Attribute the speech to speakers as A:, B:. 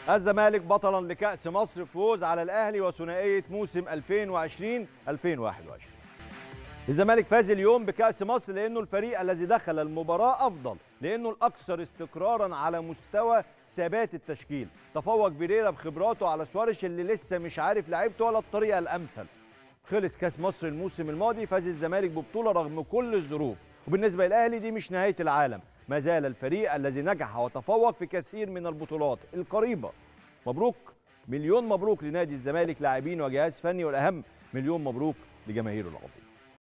A: الزمالك بطلا لكأس مصر فوز على الأهلي وثنائية موسم 2020 2021 الزمالك فاز اليوم بكأس مصر لأنه الفريق الذي دخل المباراة أفضل لأنه الأكثر استقرارا على مستوى ثبات التشكيل تفوق فيريرا بخبراته على سواريش اللي لسه مش عارف لعيبته ولا الطريقة الأمثل خلص كأس مصر الموسم الماضي فاز الزمالك ببطولة رغم كل الظروف وبالنسبة للأهلي دي مش نهاية العالم ما زال الفريق الذي نجح وتفوق في كثير من البطولات القريبة مبروك مليون مبروك لنادي الزمالك لاعبين وجهاز فني والأهم مليون مبروك لجماهيره العظيمة